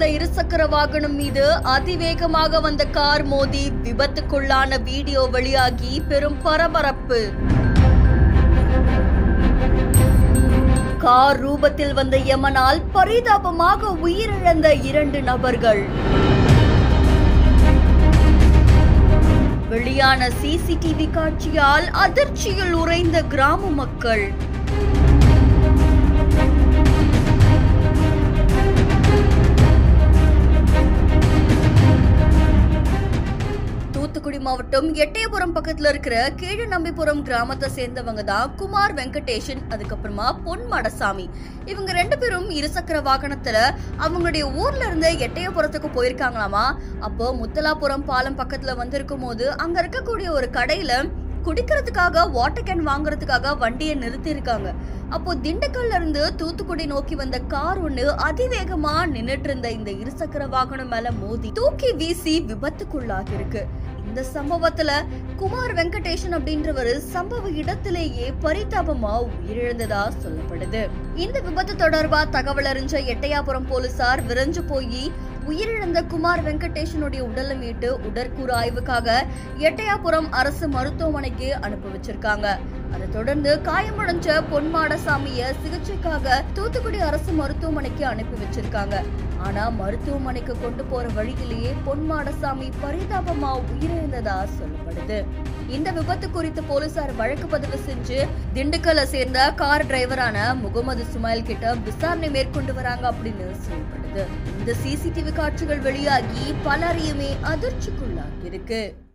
இருந்த இருசக்கர வாகனம் மீது அதிவேகமாக வந்த கார் மோதி விபத்துக்குள்ளான வீடியோ வெளியாகி பெரும் பரபரப்பு கார் ரூபத்தில் வந்த யமனால் பரிதாபமாக உயிரிழந்த இரண்டு நபர்கள் வெளியான சிசிடிவி காட்சியால் அதிர்ச்சியில் உறைந்த கிராம மக்கள் தூத்துக்குடி மாவட்டம் எட்டயபுரம் பக்கத்துல இருக்கிற கீழநம்பிபுரம் கிராமத்தை சேர்ந்தவங்க தான் குமார் வெங்கடேஷன் அதுக்கப்புறமா பொன் மடசாமி இவங்க ரெண்டு பேரும் இருசக்கர வாகனத்துல அவங்களுடைய ஊர்ல இருந்து எட்டயபுரத்துக்கு போயிருக்காங்களாமா அப்போ முத்தலாபுரம் பாலம் பக்கத்துல வந்திருக்கும் போது அங்க இருக்கக்கூடிய ஒரு கடையில குடிக்கிறதுக்காக வாட்டர் கேன் வாங்குறதுக்காக வண்டியை நிறுத்தி இருக்காங்க அப்போ திண்டுக்கல்ல இருந்து தூத்துக்குடி நோக்கி வந்த கார் ஒண்ணு அதிவேகமா நின்னுட்டு இருந்த இந்த இருசக்கர வாகனம் மேல மோதி தூக்கி வீசி விபத்துக்குள்ளாகி இருக்கு இந்த சம்பவத்துல குமார் வெங்கடேஷன் அப்படின்றவர் சம்பவ இடத்திலேயே பரிதாபமா உயிரிழந்ததா சொல்லப்படுது இந்த விபத்து தொடர்பா தகவல் அறிஞ்ச எட்டயாபுரம் போலீசார் விரைஞ்சு போய் உயிரிழந்த குமார் வெங்கடேஷனுடைய உடலை மீட்டு உடற்கூறு ஆய்வுக்காக எட்டயாபுரம் அரசு மருத்துவமனைக்கு அனுப்பி வச்சிருக்காங்க அதை தொடர்ந்து காயமடைஞ்ச பொன்மாடசாமிய சிகிச்சைக்காக தூத்துக்குடி அரசு மருத்துவமனைக்கு அனுப்பி வச்சிருக்காங்க ஆனா மருத்துவமனைக்கு கொண்டு போற வழியிலேயே பொன்மாடசாமி பரிதாபமா உயிரிழந்ததா சொல்லப்படுது இந்த விபத்து குறித்து போலீசார் வழக்கு பதிவு செஞ்சு திண்டுக்கல்லை சேர்ந்த கார் டிரைவரான முகமது சுமைல் கிட்ட விசாரணை மேற்கொண்டு வராங்க அப்படின்னு சொல்லப்படுது இந்த சிசிடிவி காட்சிகள் வெளியாகி பலரையுமே அதிர்ச்சிக்குள்ளாகி இருக்கு